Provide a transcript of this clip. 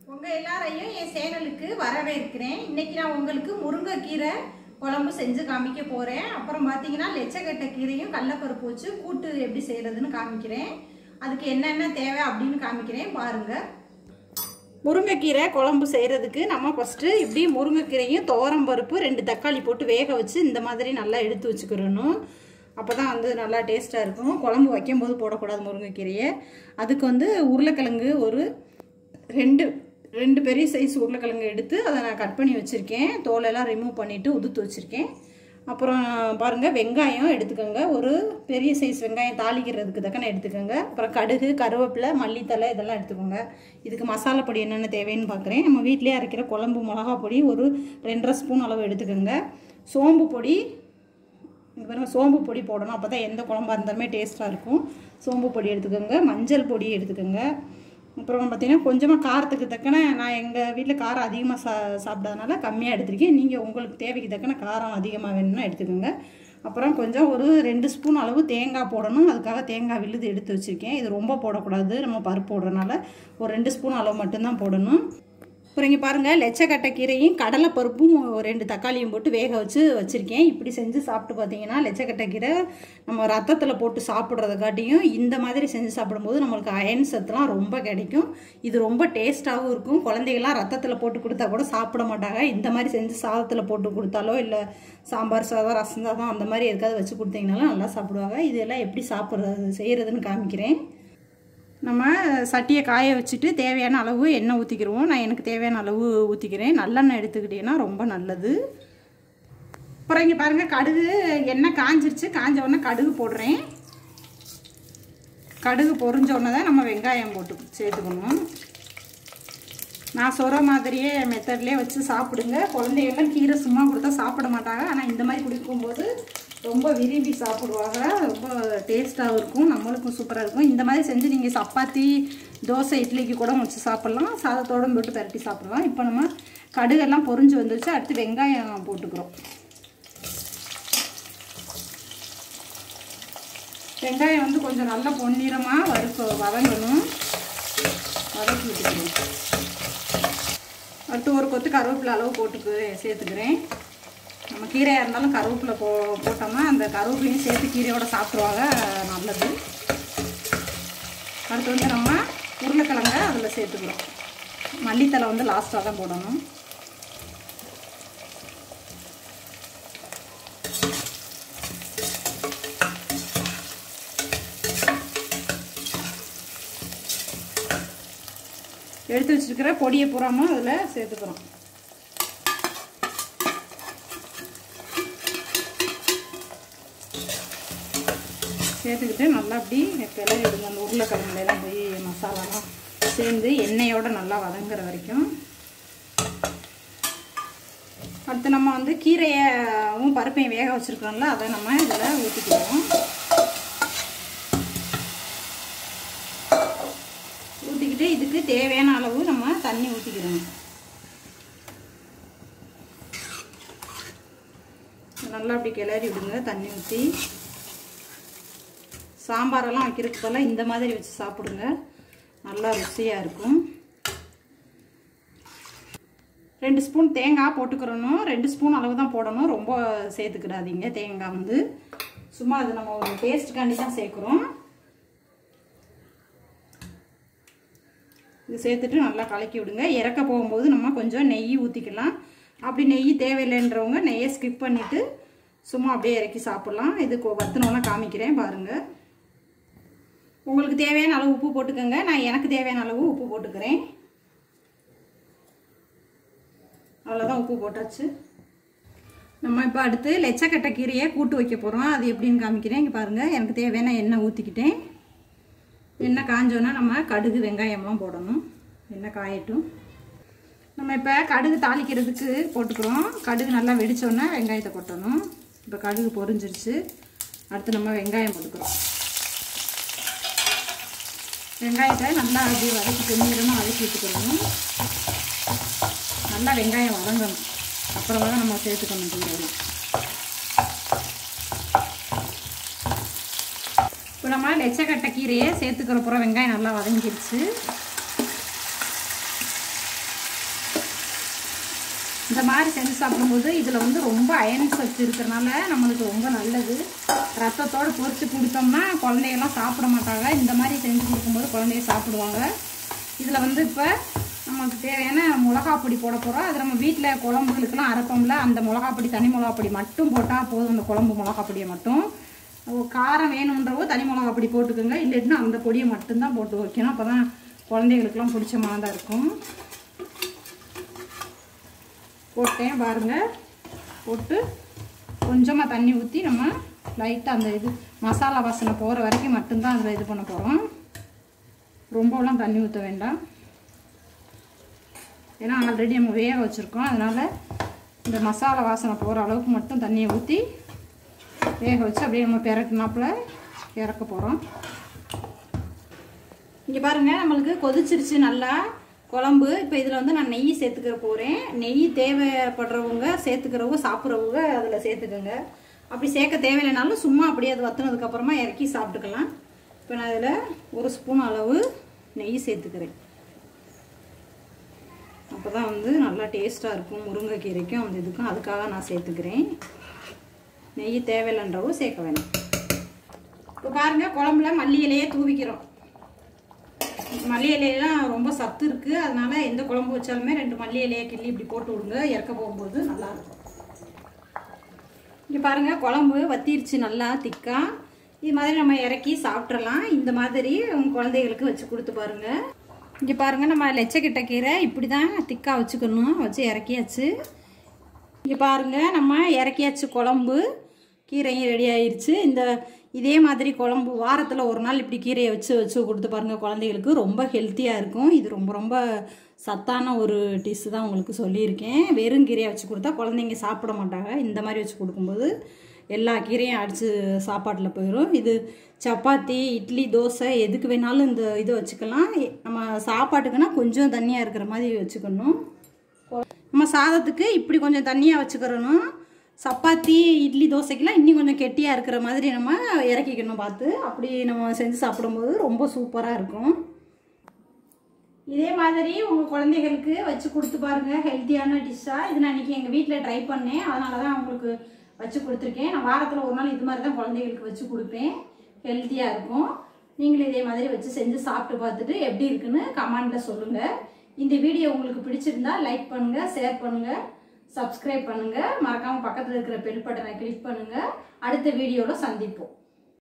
உங்கள் எல்லாரையும் என் சேனலுக்கு வரவேற்கிறேன் இன்னைக்கு நான் உங்களுக்கு முருங்கைக்கீரை குழம்பு செஞ்சு காமிக்க போகிறேன் அப்புறம் பார்த்தீங்கன்னா லெச்சக்கட்டை கீரையும் கடலப்பருப்பு வச்சு கூட்டு எப்படி செய்கிறதுன்னு காமிக்கிறேன் அதுக்கு என்னென்ன தேவை அப்படின்னு காமிக்கிறேன் பாருங்கள் முருங்கைக்கீரை குழம்பு செய்கிறதுக்கு நம்ம ஃபஸ்ட்டு இப்படி முருங்கைக்கீரையும் துவரம் பருப்பு ரெண்டு தக்காளி போட்டு வேக வச்சு இந்த மாதிரி நல்லா எடுத்து வச்சுக்கிறணும் அப்போ தான் வந்து நல்லா டேஸ்ட்டாக இருக்கும் குழம்பு வைக்கும்போது போடக்கூடாது முருங்கைக்கீரையை அதுக்கு வந்து உருளைக்கிழங்கு ஒரு ரெண்டு ரெண்டு பெரிய சைஸ் உருளைக்கிழங்கு எடுத்து அதை நான் கட் பண்ணி வச்சுருக்கேன் தோலெல்லாம் ரிமூவ் பண்ணிவிட்டு உதுத்து வச்சுருக்கேன் அப்புறம் பாருங்கள் வெங்காயம் எடுத்துக்கோங்க ஒரு பெரிய சைஸ் வெங்காயம் தாளிக்கிறதுக்கு தக்கன எடுத்துக்கோங்க அப்புறம் கடுகு கருவேப்பிலை மல்லித்தலை இதெல்லாம் எடுத்துக்கோங்க இதுக்கு மசாலா பொடி என்னென்ன தேவைன்னு பார்க்குறேன் நம்ம வீட்டிலே அரைக்கிற குழம்பு மிளகா பொடி ஒரு ரெண்டரை ஸ்பூன் அளவு எடுத்துக்கோங்க சோம்பு பொடி இங்கே பாருங்கள் சோம்பு பொடி போடணும் அப்போ தான் எந்த குழம்பா இருந்தாலுமே டேஸ்ட்டாக இருக்கும் சோம்பு பொடி எடுத்துக்கோங்க மஞ்சள் பொடி எடுத்துக்கோங்க அப்புறம் பார்த்தீங்கன்னா கொஞ்சமாக காரத்துக்கு தக்கன நான் எங்கள் வீட்டில் காரம் அதிகமாக சா சாப்பிடாதனால கம்மியாக எடுத்திருக்கேன் நீங்கள் உங்களுக்கு தேவைக்கு தக்கன காரம் அதிகமாக வேணும்னா எடுத்துக்கோங்க அப்புறம் கொஞ்சம் ஒரு ரெண்டு ஸ்பூன் அளவு தேங்காய் போடணும் அதுக்காக தேங்காய் விழுது எடுத்து வச்சுருக்கேன் இது ரொம்ப போடக்கூடாது நம்ம பருப்பு போடுறதுனால ஒரு ரெண்டு ஸ்பூன் அளவு மட்டும்தான் போடணும் அப்புறம் இங்கே பாருங்கள் லெச்சக்கட்டை கீரையும் கடலை பருப்பும் ரெண்டு தக்காளியும் போட்டு வேக வச்சு வச்சுருக்கேன் இப்படி செஞ்சு சாப்பிட்டு பார்த்தீங்கன்னா லெச்சக்கட்டை கீரை நம்ம ரத்தத்தில் போட்டு சாப்பிட்றத காட்டியும் இந்த மாதிரி செஞ்சு சாப்பிடும்போது நம்மளுக்கு அயன் சத்துலாம் ரொம்ப கிடைக்கும் இது ரொம்ப டேஸ்ட்டாகவும் இருக்கும் குழந்தைகள்லாம் ரத்தத்தில் போட்டு கொடுத்தா கூட சாப்பிட மாட்டாங்க இந்த மாதிரி செஞ்சு சாதத்தில் போட்டு கொடுத்தாலோ இல்லை சாம்பார் சாதம் ரசம் சாதம் அந்த மாதிரி எதுக்காவது வச்சு கொடுத்தீங்கனாலும் நல்லா சாப்பிடுவாங்க இதெல்லாம் எப்படி சாப்பிட்றது செய்கிறதுன்னு காமிக்கிறேன் நம்ம சட்டியை காய வச்சுட்டு தேவையான அளவு எண்ணெய் ஊற்றிக்கிடுவோம் நான் எனக்கு தேவையான அளவு ஊற்றிக்கிறேன் நல்லெண்ணெய் எடுத்துக்கிட்டீங்கன்னா ரொம்ப நல்லது அப்புறம் இங்கே பாருங்கள் கடுகு எண்ணெய் காஞ்சிருச்சு காஞ்ச உடனே கடுகு போடுறேன் கடுகு பொறிஞ்ச உடனே தான் நம்ம வெங்காயம் போட்டு சேர்த்துக்கணும் நான் சொல்கிற மாதிரியே மெத்தட்லேயே வச்சு சாப்பிடுங்க குழந்தைகள்லாம் கீரை சும்மா கொடுத்தா சாப்பிட மாட்டாங்க ஆனால் இந்த மாதிரி குடிக்கும்போது ரொம்ப விரும்பி சாப்பிடுவாங்க ரொம்ப டேஸ்ட்டாகவும் இருக்கும் நம்மளுக்கும் சூப்பராக இருக்கும் இந்த மாதிரி செஞ்சு நீங்கள் சப்பாத்தி தோசை இட்லிக்கு கூட வச்சு சாப்பிட்லாம் சாதத்தோடு போட்டு பரட்டி சாப்பிடலாம் இப்போ நம்ம கடுகெல்லாம் பொறிஞ்சு வந்துருச்சு அடுத்து வெங்காயம் போட்டுக்கிறோம் வெங்காயம் வந்து கொஞ்சம் நல்லா பொன்னிறமாக வறுக்க வதங்கணும் வதக்கி விட்டுக்கிறோம் அடுத்து ஒரு கொத்து கருவேப்பிலை அளவு போட்டுக்கு சேர்த்துக்கிறேன் நம்ம கீரையாக இருந்தாலும் கருவேப்பிலை போ போட்டோம்னா அந்த கருவேப்பிலையும் சேர்த்து கீரையோட சாப்பிட்ருவாங்க நல்லது அடுத்து வந்து நம்ம உருளைக்கிழங்க அதில் சேர்த்துக்கிறோம் மல்லித்தலை வந்து லாஸ்ட்டாக தான் போடணும் எடுத்து வச்சுருக்கிற பொடியை பூராமல் அதில் சேர்த்துக்கிறோம் சேர்த்துக்கிட்டு நல்லா அப்படி கிளறி விடுங்க அந்த உருளைக்கிழங்குலாம் போய் மசாலாலாம் சேர்ந்து எண்ணெயோடு நல்லா வதங்குற வரைக்கும் அடுத்து நம்ம வந்து கீரையும் பருப்பையும் வேக வச்சுருக்கோம்ல அதை நம்ம இதில் ஊற்றிக்கிடுவோம் ஊற்றிக்கிட்டு இதுக்கு தேவையான அளவு நம்ம தண்ணி ஊற்றிக்கிடணும் நல்லா அப்படி கிளறி விடுங்க தண்ணி ஊற்றி சாம்பாரெல்லாம் வைக்கிறதுக்கு பதிலாக இந்த மாதிரி வச்சு சாப்பிடுங்க நல்லா ருசியாக இருக்கும் ரெண்டு ஸ்பூன் தேங்காய் போட்டுக்கிறணும் ரெண்டு ஸ்பூன் அளவு தான் போடணும் ரொம்ப சேர்த்துக்கிடாதீங்க தேங்காய் வந்து சும்மா அது நம்ம ஒரு டேஸ்ட்டுக்காண்டி தான் சேர்க்குறோம் இது சேர்த்துட்டு நல்லா கலக்கி விடுங்க இறக்க போகும்போது நம்ம கொஞ்சம் நெய் ஊற்றிக்கலாம் அப்படி நெய் தேவையில்லைன்றவங்க நெய்யை ஸ்கிப் பண்ணிவிட்டு சும்மா அப்படியே இறக்கி சாப்பிட்லாம் இது வத்தினோன்னா காமிக்கிறேன் பாருங்கள் உங்களுக்கு தேவையான அளவு உப்பு போட்டுக்கோங்க நான் எனக்கு தேவையான அளவு உப்பு போட்டுக்கிறேன் அவ்வளோதான் உப்பு போட்டாச்சு நம்ம இப்போ அடுத்து லெச்சக்கட்டை கீரையை கூட்டு வைக்க போகிறோம் அது எப்படின்னு காமிக்கிறேன் இங்கே பாருங்கள் எனக்கு தேவையான எண்ணெய் ஊற்றிக்கிட்டேன் எண்ணெய் காஞ்சோன்னா நம்ம கடுகு வெங்காயம்லாம் போடணும் எண்ணெய் காயட்டும் நம்ம இப்போ கடுகு தாளிக்கிறதுக்கு போட்டுக்கிறோம் கடுகு நல்லா வெடித்தோன்னே வெங்காயத்தை கொட்டணும் இப்போ கடுகு பொரிஞ்சிருச்சு அடுத்து நம்ம வெங்காயம் போட்டுக்கிறோம் வெங்காயத்தை நல்லா அப்படி வதக்கி பொன்னிறமாக வதக்கி விட்டுக்கணும் நல்லா வெங்காயம் வதங்கணும் அப்புறமா தான் நம்ம சேர்த்துக்கணும் கீரை இப்போ நம்ம லெச்சக்கட்டை கீரையை சேர்த்துக்கிற புறம் வெங்காயம் நல்லா வதங்கிருச்சு இந்த மாதிரி செஞ்சு சாப்பிடும்போது இதில் வந்து ரொம்ப அயன் சத்து இருக்கிறனால நம்மளுக்கு ரொம்ப நல்லது ரத்தத்தோடு பொரிச்சு கொடுத்தோம்னா குழந்தைகள்லாம் சாப்பிட மாட்டாங்க இந்த மாதிரி செஞ்சு கொடுக்கும்போது குழந்தைங்க சாப்பிடுவாங்க இதில் வந்து இப்போ நமக்கு தேவையான மிளகா பொடி போட போகிறோம் அது நம்ம வீட்டில் குழம்புகளுக்கெல்லாம் அரைப்போம்ல அந்த மிளகா பொடி தனி மிளகா பொடி மட்டும் போட்டால் போதும் அந்த குழம்பு மிளகா பொடியை மட்டும் ஓ, காரம் வேணுன்றவோ தனி மிளகா பொடி போட்டுக்கோங்க இல்லைன்னா அந்த பொடியை மட்டும்தான் போட்டு வைக்கணும் அப்போ தான் குழந்தைகளுக்கெல்லாம் பிடிச்ச மாதிரி தான் இருக்கும் போட்டேன் பாருங்க போட்டு கொஞ்சமாக தண்ணி ஊற்றி நம்ம லைட்டாக அந்த இது மசாலா வாசனை போகிற வரைக்கும் மட்டும்தான் அதில் இது பண்ண போகிறோம் ரொம்பலாம் தண்ணி ஊற்ற வேண்டாம் ஏன்னா ஆல்ரெடி நம்ம வேக வச்சுருக்கோம் அதனால் இந்த மசாலா வாசனை போகிற அளவுக்கு மட்டும் தண்ணியை ஊற்றி வேக வச்சு அப்படியே நம்ம பெரட்டினாப்புல இறக்க போகிறோம் இங்கே பாருங்கள் நம்மளுக்கு கொதிச்சிருச்சு நல்லா குழம்பு இப்போ இதில் வந்து நான் நெய் சேர்த்துக்கிற போகிறேன் நெய் தேவைப்படுறவங்க சேர்த்துக்கிறவங்க சாப்பிட்றவங்க அதில் சேர்த்துக்கோங்க அப்படி சேர்க்க தேவையில்லைனாலும் சும்மா அப்படியே அது வத்துனதுக்கப்புறமா இறக்கி சாப்பிட்டுக்கலாம் இப்போ நான் இதில் ஒரு ஸ்பூன் அளவு நெய் சேர்த்துக்கிறேன் அப்போ தான் வந்து நல்லா டேஸ்ட்டாக இருக்கும் முருங்கைக்கீரைக்கும் அந்த இதுக்கும் அதுக்காக நான் சேர்த்துக்கிறேன் நெய் தேவையில்லைன்றவோ சேர்க்க வேணாம் இப்போ பாருங்கள் குழம்புல மல்லி இலையே தூவிக்கிறோம் மல்லி இலையெல்லாம் ரொம்ப சத்து இருக்குது அதனால எந்த குழம்பு வச்சாலுமே ரெண்டு மல்லி இலையை கிள்ளி இப்படி போட்டு விடுங்க இறக்க போகும்போது நல்லாயிருக்கும் இங்கே பாருங்கள் குழம்பு வத்திருச்சு நல்லா திக்கா இது மாதிரி நம்ம இறக்கி சாப்பிட்றலாம் இந்த மாதிரி உங்கள் குழந்தைகளுக்கு வச்சு கொடுத்து பாருங்கள் இங்கே பாருங்கள் நம்ம லெச்சக்கிட்ட கீரை இப்படி தான் திக்கா வச்சுக்கணும் வச்சு இறக்கியாச்சு இங்கே பாருங்கள் நம்ம இறக்கியாச்சு குழம்பு கீரையும் ரெடி ஆயிருச்சு இந்த இதே மாதிரி குழம்பு வாரத்தில் ஒரு நாள் இப்படி கீரையை வச்சு வச்சு கொடுத்து பாருங்கள் குழந்தைகளுக்கு ரொம்ப ஹெல்த்தியாக இருக்கும் இது ரொம்ப ரொம்ப சத்தான ஒரு டிஷ் தான் உங்களுக்கு சொல்லியிருக்கேன் வெறும் கீரையை வச்சு கொடுத்தா குழந்தைங்க சாப்பிட மாட்டாங்க இந்த மாதிரி வச்சு கொடுக்கும்போது எல்லா கீரையும் அடித்து சாப்பாட்டில் போயிடும் இது சப்பாத்தி இட்லி தோசை எதுக்கு வேணாலும் இந்த இது வச்சுக்கலாம் நம்ம சாப்பாட்டுக்குன்னா கொஞ்சம் தண்ணியாக இருக்கிற மாதிரி வச்சுக்கணும் நம்ம சாதத்துக்கு இப்படி கொஞ்சம் தண்ணியாக வச்சுக்கிறணும் சப்பாத்தி இட்லி தோசைக்கெல்லாம் இன்னும் கொஞ்சம் கெட்டியாக இருக்கிற மாதிரி நம்ம இறக்கிக்கணும் பார்த்து அப்படி நம்ம செஞ்சு சாப்பிடும்போது ரொம்ப சூப்பராக இருக்கும் இதே மாதிரி உங்கள் குழந்தைகளுக்கு வச்சு கொடுத்து பாருங்கள் ஹெல்த்தியான டிஷ்ஷாக இது நான் இன்றைக்கி எங்கள் வீட்டில் ட்ரை பண்ணேன் அதனால தான் உங்களுக்கு வச்சு கொடுத்துருக்கேன் நான் வாரத்தில் ஒரு நாள் இது மாதிரி தான் குழந்தைகளுக்கு வச்சு கொடுப்பேன் ஹெல்த்தியாக இருக்கும் நீங்களும் இதே மாதிரி வச்சு செஞ்சு சாப்பிட்டு பார்த்துட்டு எப்படி இருக்குன்னு கமெண்ட்டில் சொல்லுங்கள் இந்த வீடியோ உங்களுக்கு பிடிச்சிருந்தா லைக் பண்ணுங்கள் ஷேர் பண்ணுங்கள் சப்ஸ்கிரைப் பண்ணுங்கள் மறக்காமல் பக்கத்தில் இருக்கிற பெல் பட்டனை கிளிக் பண்ணுங்கள் அடுத்த வீடியோவில் சந்திப்போம்